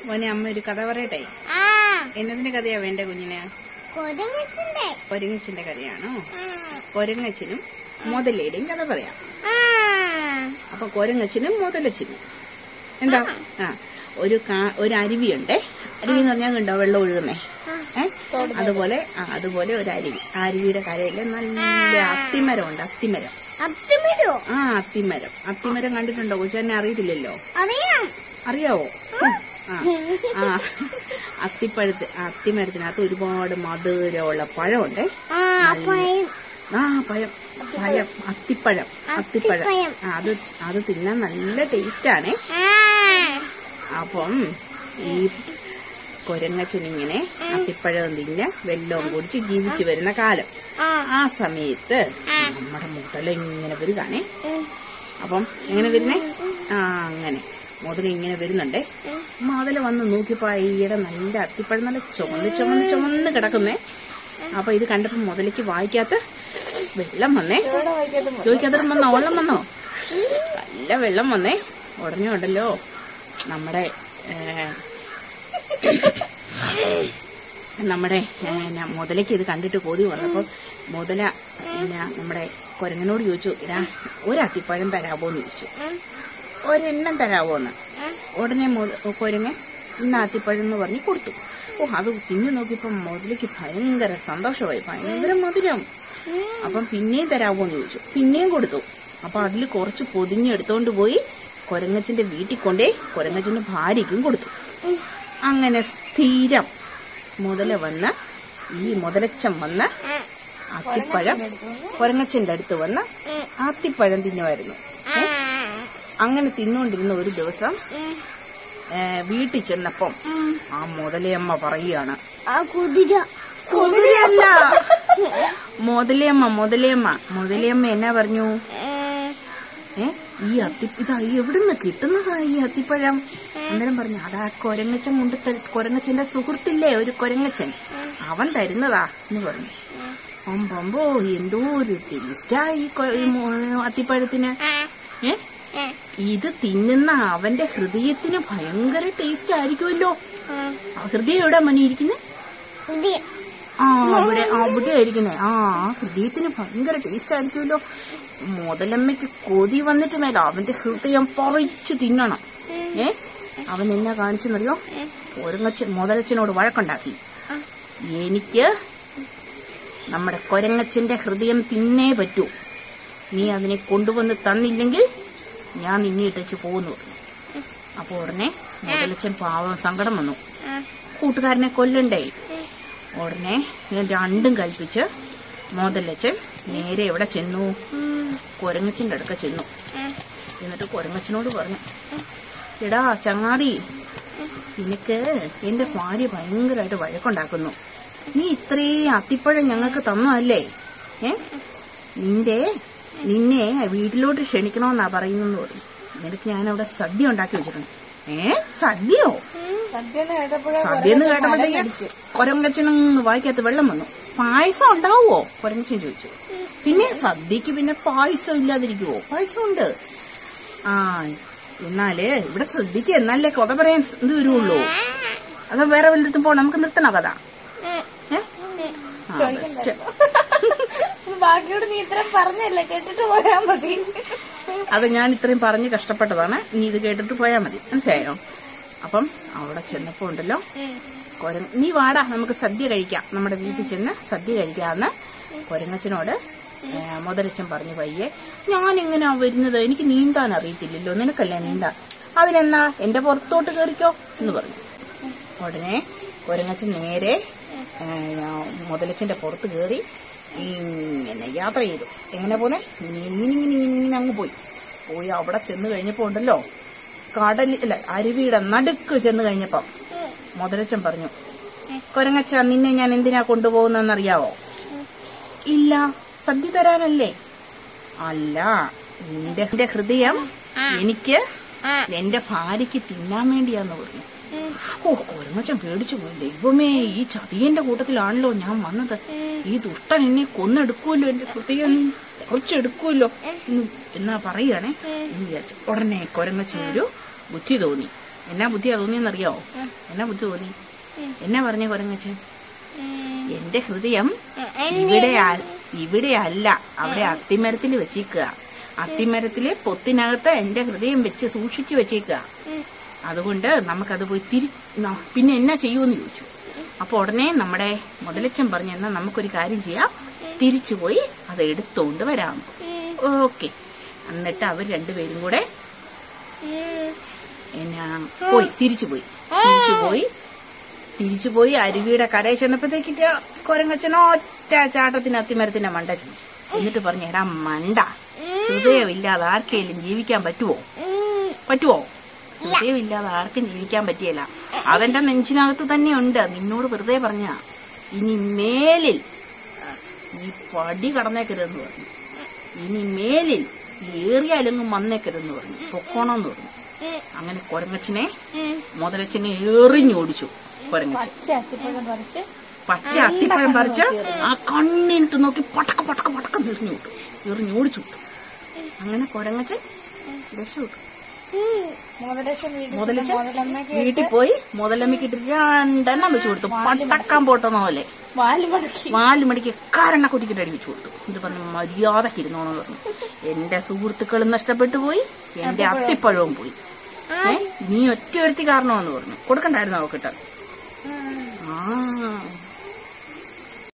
മോനെ അമ്മ ഒരു കഥ പറയട്ടെ ആ എന്നതിന്റെ കഥയാ വേണ്ടേ കുഞ്ഞിന് കൊതുകച്ചിന്റെ കൊരങ്ങച്ചിന്റെ കഥയാണോ ആ കൊരങ്ങച്ചനും മുതലയുടെയും കഥ പറയാം ആ അപ്പൊ കൊരങ്ങച്ചനും മുതലച്ചനും എന്താ ആ ഒരു കാ- ഒരു അരുവിയുണ്ടേ അരുവി എന്ന് പറഞ്ഞാൽ കണ്ടോ വെള്ളം ഒഴുകുന്നേ ഏ അതുപോലെ ആ അതുപോലെ ഒരു അരുവി ആ അരുവിയുടെ കരയില് നല്ല അത്തിമരം അത്തിമരം അത്തുമിടോ ആ അത്തിമരം അത്തിമരം കണ്ടിട്ടുണ്ടോ കൊച്ചെന്നെ അറിയത്തില്ലല്ലോ അറിയാം അറിയാവോ ആ ആ അത്തിപ്പഴത്ത് ആ അത്തിമരത്തിനകത്ത് ഒരുപാട് മധുരമുള്ള പഴമുണ്ടേ ആ പയം ആ പഴം പഴം അത്തിപ്പഴം അത്തിപ്പഴം അത്തിപ്പഴം. ആ, അത് അത് തിന്നാൻ നല്ല ടേസ്റ്റാണേ ആ അപ്പം ഈ കൊരങ്ങച്ചനിങ്ങനെ അത്തിപ്പഴം തിന്ന് വെള്ളവും കുടിച്ച് ജീവിച്ചു വരുന്ന കാലം ആ ആ സമയത്ത് നമ്മുടെ മുതല ഇങ്ങനെ വരികയാണേ ഉം, അപ്പം എങ്ങനെ വരുന്നേ ആ അങ്ങനെ മുതല ഇങ്ങനെ വരുന്നുണ്ടേ മുതല വന്ന് നോക്കിയപ്പോ ഈയിടെ നല്ല അത്തിപ്പഴം നല്ല ചുമന്ന് ചുമന്ന് ചുമന്ന് കിടക്കുന്നേ അപ്പൊ ഇത് കണ്ടപ്പോ മുതലേക്ക് വായിക്കാത്ത വെള്ളം വന്നേ ചോദിക്കാത്ത വന്നോ വെള്ളം വന്നോ നല്ല വെള്ളം വന്നേ ഉടനെ ഉണ്ടല്ലോ നമ്മുടെ ഏ, നമ്മുടെ ഏ, ന- മുതലയ്ക്ക് ഇത് കണ്ടിട്ട് കൊതി വന്നപ്പോൾ മുതല പിന്നെ നമ്മുടെ കുരങ്ങനോട് ചോദിച്ചു ഇടാ ഒരു അത്തിപ്പഴം തരാമോന്ന് ചോദിച്ചു ഉം, ഒരെണ്ണം തരാമോന്ന് ഉം. ഉടനെ മുത- കുരങ്ങൻ ഇന്ന് അത്തിപ്പഴം എന്ന് പറഞ്ഞ് കൊടുത്തു ഓ അത് തിന്നു നോക്കിയപ്പോൾ മുതലയ്ക്ക് ഭയങ്കര സന്തോഷമായി ഭയങ്കര മധുരം അപ്പം പിന്നെയും തരാമോന്ന് ചോദിച്ചു പിന്നെയും കൊടുത്തു അപ്പൊ അതിൽ കുറച്ച് പൊതിഞ്ഞെടുത്തോണ്ട് പോയി കൊരങ്ങച്ചന്റെ വീട്ടിൽ കൊണ്ടേ കൊരങ്ങച്ചന്റെ ഭാര്യയ്ക്കും കൊടുത്തു അങ്ങനെ സ്ഥിരം മുതല വന്ന് ഈ മുതലച്ചൻ വന്ന് അത്തിപ്പഴം കൊരങ്ങച്ചന്റെ അടുത്ത് വന്ന് അത്തിപ്പഴം തിന്നുമായിരുന്നു ആ അങ്ങനെ തിന്നുകൊണ്ടിരുന്ന ഒരു ദിവസം ഉം, ഏ, വീട്ടിൽ ചെന്നപ്പം ഉം. ആ മുതലയമ്മ പറയുകയാണ് ആ കുതിര കുതിരയല്ല മുതലയമ്മ മുതലയമ്മ മുതലയമ്മ എന്നാ പറഞ്ഞു ഏ, ഏ ഈ അത്തി ഇതാ ഈ എവിടുന്ന് കിട്ടുന്നതാ ഈ അത്തിപ്പഴം അന്നേരം പറഞ്ഞു അതാ കൊരങ്ങച്ചൻ കൊണ്ട് ത- കൊരങ്ങച്ചന്റെ സുഹൃത്തില്ലേ ഒരു കൊരങ്ങച്ചൻ അവൻ തരുന്നതാ എന്ന് പറഞ്ഞു അമ്പമ്പോ എന്തോ ഒരു ടേസ്റ്റാ ഈ കൊ- ഈ മോ- അത്തിപ്പഴത്തിന് ആ, ഏ ഏ, ഇത് തിന്നുന്ന അവന്റെ ഹൃദയത്തിന് ഭയങ്കര ടേസ്റ്റ് ആയിരിക്കുമല്ലോ ആ, ആ ഹൃദയം എവിടെ മനിയിരിക്കുന്നത് കുതിര ആ അവിടെ അവിടെ ആയിരിക്കുന്നേ ആ ആ ഹൃദയത്തിന് ഭയങ്കര ടേസ്റ്റ് ആയിരിക്കുമല്ലോ മുതലമ്മയ്ക്ക് കൊതി വന്നിട്ട് മേല അവന്റെ ഹൃദയം പറിച്ചു തിന്നണം ഏ അവൻ എന്നെ കാണിച്ചെന്നറിയോ കൊരങ്ങച്ചൻ മുതലച്ചനോട് വഴക്കുണ്ടാക്കി എനിക്ക് നമ്മുടെ കൊരങ്ങച്ചന്റെ ഹൃദയം തിന്നേ പറ്റൂ നീ അതിനെ കൊണ്ടുവന്ന് തന്നില്ലെങ്കിൽ ഞാൻ നിന്നെ ഇട്ടച്ച് പോകുന്നു പറഞ്ഞു അപ്പൊ ഉടനെ മുതലച്ചൻ പാവം സങ്കടം വന്നു ആ, കൂട്ടുകാരനെ കൊല്ലണ്ടേ ഉടനെ ഞാൻ രണ്ടും കൽപ്പിച്ച് മോതലച്ചൻ നേരെ എവിടെ ചെന്നു കൊരങ്ങച്ചൻ്റെ അടുക്ക ചെന്നു ആ, എന്നിട്ട് കൊരങ്ങച്ചനോട് പറഞ്ഞു എടാ ചങ്ങാതി നിനക്ക് എന്റെ ഭാര്യ ഭയങ്കരമായിട്ട് വഴക്കുണ്ടാക്കുന്നു നീ ഇത്രയും അത്തിപ്പഴം ഞങ്ങൾക്ക് തന്നതല്ലേ ഏ നിന്റെ നിന്നെ വീട്ടിലോട്ട് ക്ഷണിക്കണമെന്നാ പറയുന്നെന്ന് പറഞ്ഞു നിനക്ക് ഞാൻ അവിടെ സദ്യ ഉണ്ടാക്കി വെച്ചിട്ടുണ്ട് ഏ സദ്യയോ സദ്യ എന്ന് കേട്ടപ്പോഴത്തേക്ക് കൊരങ്ങച്ചനും വായിക്കാത്ത വെള്ളം വന്നു പായസം ഉണ്ടാവുമോ കൊരങ്ങച്ചൻ ചോദിച്ചു പിന്നെ സദ്യക്ക് പിന്നെ പായസം ഇല്ലാതിരിക്കുവോ പായസം ഉണ്ട് ആ എന്നാല് ഇവിടെ ശ്രദ്ധിക്കുക എന്നാലേ കഥ പറയാൻ സ് ഇത് വരുള്ളൂ അത് വേറെ വല്ലയിടത്തും പോണം നമുക്ക് നിർത്തണോ കഥ ഉം. ഏ ആ, best. ബാക്കിയോട് നീ ഇത്രയും പറഞ്ഞല്ലേ കേട്ടിട്ട് പോയാ മതി അത് ഞാൻ ഇത്രയും പറഞ്ഞ് കഷ്ടപ്പെട്ടതാണ് നീ ഇത് കേട്ടിട്ട് പോയാൽ മതി മനസ്സിലായോ അപ്പം അവിടെ ചെന്നപ്പോ ഉണ്ടല്ലോ കൊരങ്ങ നീ വാടാ നമുക്ക് സദ്യ കഴിക്കാം നമ്മുടെ വീട്ടിൽ ചെന്ന് സദ്യ കഴിക്കാന്ന് കൊരങ്ങച്ചനോട് ഏ, മുതലച്ചൻ പറഞ്ഞു പയ്യെ ഞാൻ എങ്ങനെയാ വരുന്നത് എനിക്ക് നീന്താൻ അറിയത്തില്ലല്ലോ നിനക്കല്ലേ നീന്താൻ അതിനെന്നാ എന്റെ പുറത്തോട്ട് കയറിക്കോ എന്ന് പറഞ്ഞു ഉടനെ കൊരങ്ങച്ചൻ നേരെ ഏ, മുതലച്ചന്റെ പുറത്ത് കയറി ഇങ്ങനെ യാത്ര ചെയ്തു എങ്ങനെ പോന്നെ ഇങ്ങനെ ഇങ്ങനെ ഇങ്ങനെ അങ്ങ് പോയി പോയി അവിടെ ചെന്ന് കഴിഞ്ഞപ്പോ ഉണ്ടല്ലോ കടൽ അല്ല അരുവിയുടെ നടുക്ക് ചെന്ന് കഴിഞ്ഞപ്പം മുതലച്ചൻ പറഞ്ഞു കൊരങ്ങച്ച നിന്നെ ഞാൻ എന്തിനാ കൊണ്ടുപോകുന്നറിയാവോ ഇല്ല സദ്യ തരാനല്ലേ അല്ല നിന്റെ നിന്റെ ഹൃദയം എനിക്ക് എന്റെ ഭാര്യയ്ക്ക് തിന്നാൻ വേണ്ടിയാന്ന് പറഞ്ഞു ഓ കൊരങ്ങച്ചൻ പേടിച്ചു പോയി ദൈവമേ ഈ ചതിയന്റെ കൂട്ടത്തിലാണല്ലോ ഞാൻ വന്നത് ഈ ദുഷ്ടൻ എന്നെ കൊന്നെടുക്കുമല്ലോ എന്റെ ഹൃദയം കുറച്ചെടുക്കുമല്ലോ എന്ന് എന്നാ പറയുകയാണേ എന്ന് വിചാരിച്ചു ഉടനെ കൊരങ്ങച്ചൻ ഒരു ബുദ്ധി തോന്നി എന്നാ ബുദ്ധിയാ തോന്നിയെന്നറിയാവോ എന്നാ ബുദ്ധി തോന്നി എന്നാ പറഞ്ഞ കൊരങ്ങച്ചൻ എന്റെ ഹൃദയം ഇവിടെ അ- ഇവിടെ അല്ല അവിടെ അത്തിമരത്തിൽ വെച്ചേക്കുക അത്തിമരത്തില് പൊത്തിനകത്ത് എന്റെ ഹൃദയം വെച്ച് സൂക്ഷിച്ചു വെച്ചേക്കുക അതുകൊണ്ട് നമുക്കത് പോയി തിരി ന- പിന്നെ എന്നാ ചെയ്യുമെന്ന് ചോദിച്ചു അപ്പൊ ഉടനെ നമ്മുടെ മുതലച്ചൻ പറഞ്ഞു എന്നാ നമുക്കൊരു കാര്യം ചെയ്യാം തിരിച്ചു പോയി അത് എടുത്തോണ്ട് വരാം ഓക്കെ എന്നിട്ട് അവർ രണ്ടുപേരും കൂടെ എന്നാ പോയി തിരിച്ചു പോയി തിരിച്ചു പോയി തിരിച്ചു പോയി അരുവിയുടെ കരയിൽ ചെന്നപ്പോഴത്തേക്ക് കൊരങ്ങച്ചൻ ഒറ്റ ചാട്ടത്തിന് അത്തിമരത്തിന്റെ മണ്ട ചെന്നു എന്നിട്ട് പറഞ്ഞു എടാ മണ്ട ഹൃദയമില്ലാതെ ആർക്കെങ്കിലും ജീവിക്കാൻ പറ്റുമോ പറ്റുമോ ഹൃദയമില്ലാതെ ആർക്കും ജീവിക്കാൻ പറ്റിയല്ല അവന്റെ നെഞ്ചിനകത്ത് തന്നെ ഉണ്ട് നിന്നോട് വെറുതെ പറഞ്ഞ ഇനി മേലിൽ ഈ പടി കടന്നേക്കരുതെന്ന് പറഞ്ഞു ഇനി മേലിൽ ഏറിയാലെങ്ങും വന്നേക്കരുതെന്ന് പറഞ്ഞു പൊക്കോണമെന്ന് പറഞ്ഞു അങ്ങനെ കൊരങ്ങച്ചനെ മുതലച്ചനെ എറിഞ്ഞോടിച്ചു കൊരങ്ങച്ചൻ പച്ച അത്തിപ്പഴം പറിച്ച് പച്ച അത്തിപ്പഴം പറിച്ച് ആ കണ്ണിട്ട് നോക്കി പടക്ക പടക്ക പടക്ക എറിഞ്ഞു വിട്ടു എറിഞ്ഞു ഓടിച്ചു വിട്ടു അങ്ങനെ കൊരങ്ങച്ചൻ രക്ഷപ്പെട്ടു മുതലക്ഷം വീട് മുതലച്ചൻ മുതലമ്മയ്ക്ക് വീട്ടിൽ പോയി മുതലമ്മയ്ക്ക് ഇട്ട് രണ്ടെണ്ണം വെച്ചു കൊടുത്തു പട്ടക്കാൻ പോട്ടെന്ന പോലെ വാല് മടക്കി നാല് മണിക്ക് കാരണ കുട്ടിക്കിട്ട് അടി വെച്ചു കൊടുത്തു ഇത് പറഞ്ഞു മര്യാദക്ക് ഇരുന്നോന്ന് പറഞ്ഞു എന്റെ സുഹൃത്തുക്കളും നഷ്ടപ്പെട്ടു പോയി എന്റെ അത്തിപ്പഴവും പോയി ഏ നീ ഒറ്റ ഒരുത്തി കാരണമെന്ന് പറഞ്ഞു കൊടുക്കണ്ടായിരുന്നു അവക്കിട്ട് ആ